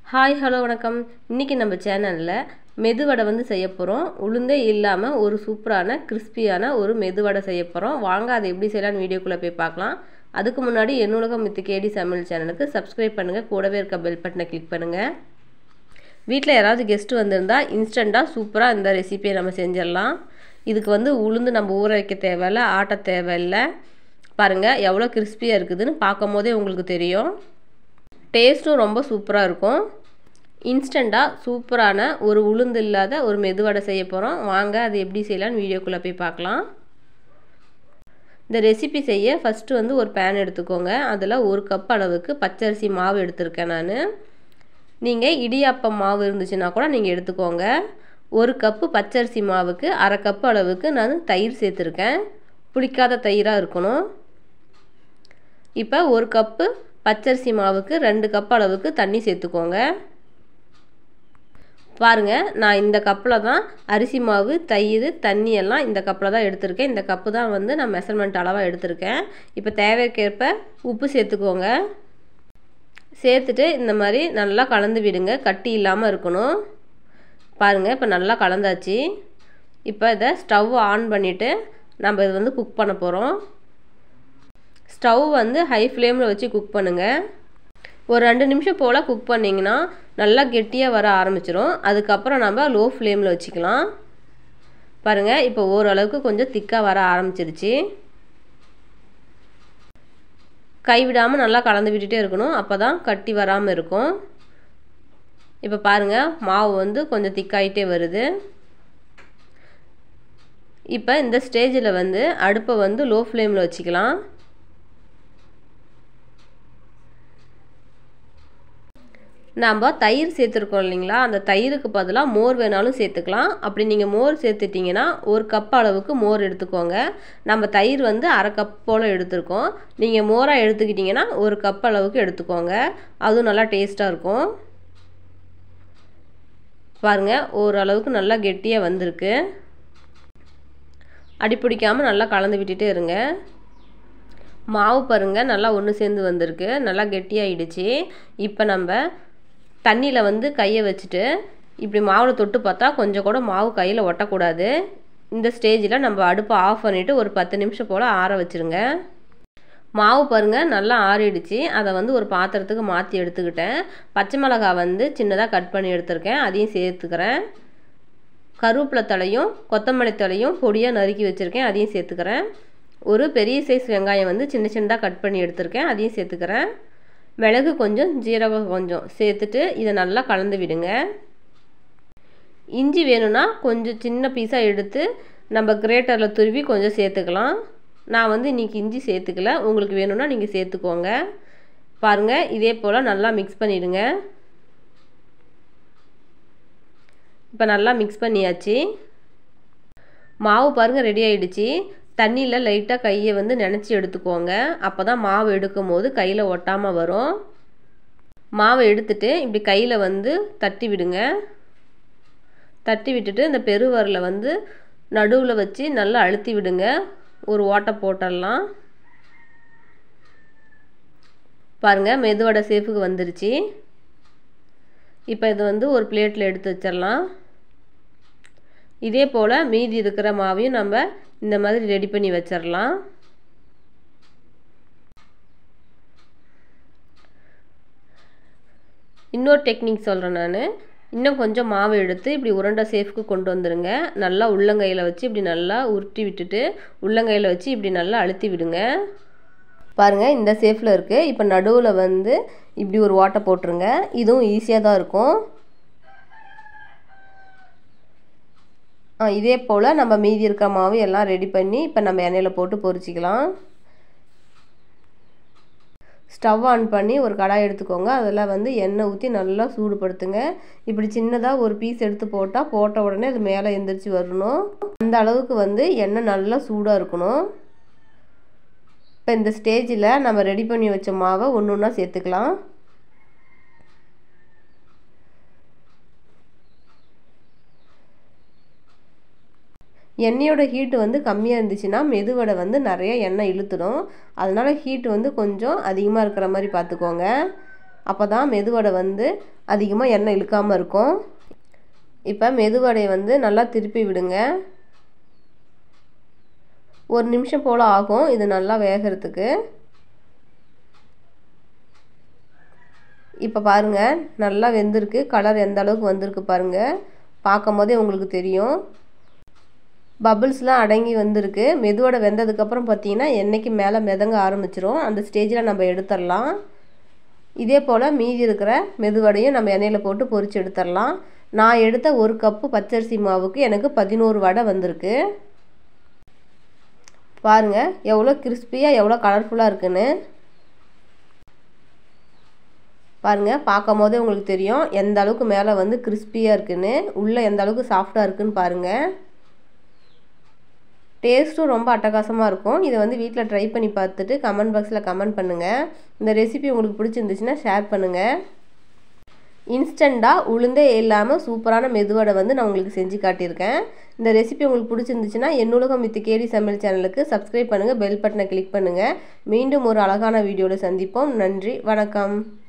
hi hello வணக்கம் இன்றைக்கி நம்ம சேனலில் மெதுவடை வந்து செய்ய போகிறோம் உளுந்தே இல்லாமல் ஒரு சூப்பரான கிறிஸ்பியான ஒரு மெதுவடை செய்ய போகிறோம் வாங்க அதை எப்படி செய்யலாம்னு வீடியோக்குள்ளே போய் பார்க்கலாம் அதுக்கு முன்னாடி என்னுலகம் மித்து கேடி சமையல் சேனலுக்கு சப்ஸ்கிரைப் பண்ணுங்கள் கூடவே இருக்க பெல் பட்டனை கிளிக் பண்ணுங்கள் வீட்டில் யாராவது கெஸ்ட்டு வந்திருந்தால் இன்ஸ்டண்ட்டாக சூப்பராக இந்த ரெசிபியை நம்ம செஞ்சிடலாம் இதுக்கு வந்து உளுந்து நம்ம ஊற வைக்க தேவையில்ல ஆட்ட தேவையில்லை பாருங்கள் எவ்வளோ கிறிஸ்பியாக இருக்குதுன்னு பார்க்கும் போதே உங்களுக்கு தெரியும் டேஸ்ட்டும் ரொம்ப சூப்பராக இருக்கும் இன்ஸ்டண்ட்டாக சூப்பரான ஒரு உளுந்து இல்லாத ஒரு மெதுவடை செய்ய போகிறோம் வாங்க அது எப்படி செய்யலான்னு வீடியோக்குள்ளே போய் பார்க்கலாம் இந்த ரெசிபி செய்ய ஃபஸ்ட்டு வந்து ஒரு பேன் எடுத்துக்கோங்க அதில் ஒரு கப் அளவுக்கு பச்சரிசி மாவு எடுத்திருக்கேன் நான் நீங்கள் இடியாப்பம் மாவு இருந்துச்சுன்னா கூட நீங்கள் எடுத்துக்கோங்க ஒரு கப்பு பச்சரிசி மாவுக்கு அரை கப்பு அளவுக்கு நான் தயிர் சேர்த்துருக்கேன் புளிக்காத தயிராக இருக்கணும் இப்போ ஒரு கப்பு பச்சரிசி மாவுக்கு ரெண்டு கப் அளவுக்கு தண்ணி சேர்த்துக்கோங்க பாருங்கள் நான் இந்த கப்பில் தான் அரிசி மாவு தயிர் தண்ணி எல்லாம் இந்த கப்பில் தான் எடுத்திருக்கேன் இந்த கப்பு தான் வந்து நான் மெஷர்மெண்ட் அளவாக எடுத்திருக்கேன் இப்போ தேவைக்கேற்ப உப்பு சேர்த்துக்கோங்க சேர்த்துட்டு இந்த மாதிரி நல்லா கலந்து விடுங்க கட்டி இல்லாமல் இருக்கணும் பாருங்கள் இப்போ நல்லா கலந்தாச்சு இப்போ இதை ஸ்டவ் ஆன் பண்ணிவிட்டு நம்ம இது வந்து குக் பண்ண போகிறோம் ஸ்டவ் வந்து ஹை ஃப்ளேமில் வச்சு குக் பண்ணுங்கள் ஒரு ரெண்டு நிமிஷம் போல் குக் பண்ணிங்கன்னா நல்லா கெட்டியாக வர ஆரம்பிச்சிரும் அதுக்கப்புறம் நம்ம லோ ஃப்ளேமில் வச்சுக்கலாம் பாருங்கள் இப்போ ஓரளவுக்கு கொஞ்சம் திக்காக வர ஆரம்பிச்சிருச்சு கைவிடாமல் நல்லா கலந்து விட்டுட்டே இருக்கணும் அப்போ தான் கட்டி வராமல் இருக்கும் இப்போ பாருங்கள் மாவு வந்து கொஞ்சம் திக்காயிட்டே வருது இப்போ இந்த ஸ்டேஜில் வந்து அடுப்பை வந்து லோ ஃப்ளேமில் வச்சுக்கலாம் நம்ம தயிர் சேர்த்துருக்கோம் இல்லைங்களா அந்த தயிருக்கு பதிலாக மோர் வேணாலும் சேர்த்துக்கலாம் அப்படி நீங்கள் மோர் சேர்த்துட்டிங்கன்னா ஒரு கப் அளவுக்கு மோர் எடுத்துக்கோங்க நம்ம தயிர் வந்து அரை கப் போல் எடுத்துருக்கோம் நீங்கள் மோராக எடுத்துக்கிட்டிங்கன்னா ஒரு கப் அளவுக்கு எடுத்துக்கோங்க அதுவும் நல்லா டேஸ்ட்டாக இருக்கும் பாருங்கள் ஓரளவுக்கு நல்லா கெட்டியாக வந்திருக்கு அடிப்பிடிக்காமல் நல்லா கலந்து விட்டுட்டே இருங்க மாவு பாருங்கள் நல்லா ஒன்று சேர்ந்து வந்திருக்கு நல்லா கெட்டியாகிடுச்சு இப்போ நம்ம தண்ணியில் வந்து கையை வச்சுட்டு இப்படி மாவில் தொட்டு பார்த்தா கொஞ்சம் கூட மாவு கையில் ஒட்டக்கூடாது இந்த ஸ்டேஜில் நம்ம அடுப்பை ஆஃப் பண்ணிவிட்டு ஒரு பத்து நிமிஷம் போல் ஆற வச்சுருங்க மாவு பாருங்கள் நல்லா ஆறிடுச்சு அதை வந்து ஒரு பாத்திரத்துக்கு மாற்றி எடுத்துக்கிட்டேன் பச்சை மிளகாய் வந்து சின்னதாக கட் பண்ணி எடுத்திருக்கேன் அதையும் சேர்த்துக்கிறேன் கருவேப்பிலை தலையும் கொத்தமல்லி தலையும் பொடியாக நறுக்கி வச்சுருக்கேன் அதையும் சேர்த்துக்கிறேன் ஒரு பெரிய சைஸ் வெங்காயம் வந்து சின்ன சின்னதாக கட் பண்ணி எடுத்திருக்கேன் அதையும் சேர்த்துக்கிறேன் மிளகு கொஞ்சம் ஜீரகம் கொஞ்சம் சேர்த்துட்டு இதை நல்லா கலந்து விடுங்க இஞ்சி வேணும்னா கொஞ்சம் சின்ன பீஸாக எடுத்து நம்ம கிரேட்டரில் துருவி கொஞ்சம் சேர்த்துக்கலாம் நான் வந்து இன்றைக்கி இஞ்சி சேர்த்துக்கல உங்களுக்கு வேணும்னா நீங்கள் சேர்த்துக்கோங்க பாருங்கள் இதே போல் நல்லா மிக்ஸ் பண்ணிவிடுங்க இப்போ நல்லா மிக்ஸ் பண்ணியாச்சு மாவு பாருங்கள் ரெடி ஆகிடுச்சு தண்ணியில் லைட்டாக கையை வந்து நினச்சி எடுத்துக்கோங்க அப்போ தான் மாவு எடுக்கும் போது கையில் ஒட்டாமல் வரும் மாவை எடுத்துட்டு இப்படி கையில் வந்து தட்டி விடுங்க தட்டி விட்டுட்டு இந்த பெருவரில் வந்து நடுவில் வச்சு நல்லா அழுத்தி விடுங்க ஒரு ஓட்டை போட்டுடலாம் பாருங்கள் மெதுவடை சேஃபுக்கு வந்துருச்சு இப்போ இது வந்து ஒரு பிளேட்டில் எடுத்து வச்சிடலாம் இதே போல் மீதி இருக்கிற மாவையும் நம்ம இந்த மாதிரி ரெடி பண்ணி வச்சிடலாம் இன்னொரு டெக்னிக் சொல்கிறேன் நான் இன்னும் கொஞ்சம் மாவு எடுத்து இப்படி உருண்டை சேஃப்க்கு கொண்டு வந்துடுங்க நல்லா உள்ளங்கையில் வச்சு இப்படி நல்லா உருட்டி விட்டுட்டு உள்ளங்கையில் வச்சு இப்படி நல்லா அழுத்தி விடுங்க பாருங்கள் இந்த சேஃபில் இருக்குது இப்போ நடுவில் வந்து இப்படி ஒரு ஓட்டை போட்டுருங்க இதுவும் ஈஸியாக தான் இருக்கும் இதே போல் நம்ம மீதி இருக்க மாவு எல்லாம் ரெடி பண்ணி இப்போ நம்ம எண்ணெயில் போட்டு பொரிச்சிக்கலாம் ஸ்டவ் ஆன் பண்ணி ஒரு கடாய் எடுத்துக்கோங்க அதில் வந்து எண்ணெய் ஊற்றி நல்லா சூடுபடுத்துங்க இப்படி சின்னதாக ஒரு பீஸ் எடுத்து போட்டால் போட்ட உடனே அது மேலே எந்திரிச்சு வரணும் அந்த அளவுக்கு வந்து எண்ணெய் நல்லா சூடாக இருக்கணும் இப்போ இந்த ஸ்டேஜில் நம்ம ரெடி பண்ணி வச்ச மாவை ஒன்று ஒன்றா சேர்த்துக்கலாம் எண்ணெயோட ஹீட்டு வந்து கம்மியாக இருந்துச்சுன்னா மெதுவடை வந்து நிறைய எண்ணெய் இழுத்துடும் அதனால் ஹீட்டு வந்து கொஞ்சம் அதிகமாக இருக்கிற மாதிரி பார்த்துக்கோங்க அப்போ தான் மெதுவடை வந்து அதிகமாக எண்ணெய் இழுக்காமல் இருக்கும் இப்போ மெதுவடையை வந்து நல்லா திருப்பி விடுங்க ஒரு நிமிஷம் போல் ஆகும் இது நல்லா வேகிறதுக்கு இப்போ பாருங்கள் நல்லா வெந்திருக்கு கலர் எந்த அளவுக்கு வந்திருக்கு பாருங்கள் பார்க்கும் போதே உங்களுக்கு தெரியும் பபிள்ஸ்லாம் அடங்கி வந்திருக்கு மெதுவோட வெந்ததுக்கப்புறம் பார்த்தீங்கன்னா எண்ணெய்க்கு மேலே மிதங்க ஆரம்பிச்சிரும் அந்த ஸ்டேஜில் நம்ம எடுத்துடலாம் இதே போல் மீதி இருக்கிற மெதுவடையும் நம்ம எண்ணெயில் போட்டு பொரித்து எடுத்துடலாம் நான் எடுத்த ஒரு கப்பு பச்சரிசி மாவுக்கு எனக்கு பதினோரு வடை வந்திருக்கு பாருங்கள் எவ்வளோ கிறிஸ்பியாக எவ்வளோ கலர்ஃபுல்லாக இருக்குன்னு பாருங்கள் பார்க்கும் போதே உங்களுக்கு தெரியும் எந்த அளவுக்கு மேலே வந்து கிறிஸ்பியாக இருக்குன்னு உள்ளே எந்த அளவுக்கு சாஃப்டாக இருக்குன்னு பாருங்கள் டேஸ்ட்டும் ரொம்ப அட்டகாசமாக இருக்கும் இதை வந்து வீட்டில் ட்ரை பண்ணி பார்த்துட்டு கமெண்ட் பாக்ஸில் கமெண்ட் பண்ணுங்கள் இந்த ரெசிபி உங்களுக்கு பிடிச்சிருந்துச்சுன்னா ஷேர் பண்ணுங்கள் இன்ஸ்டண்ட்டாக உளுந்தே இல்லாமல் சூப்பரான மெதுவடை வந்து நான் உங்களுக்கு செஞ்சு காட்டியிருக்கேன் இந்த ரெசிபி உங்களுக்கு பிடிச்சிருந்துச்சுன்னா என்னுலகம் வித் கேடி சமையல் சேனலுக்கு சப்ஸ்கிரைப் பண்ணுங்கள் பெல் பட்டனை கிளிக் பண்ணுங்கள் மீண்டும் ஒரு அழகான வீடியோவில் சந்திப்போம் நன்றி வணக்கம்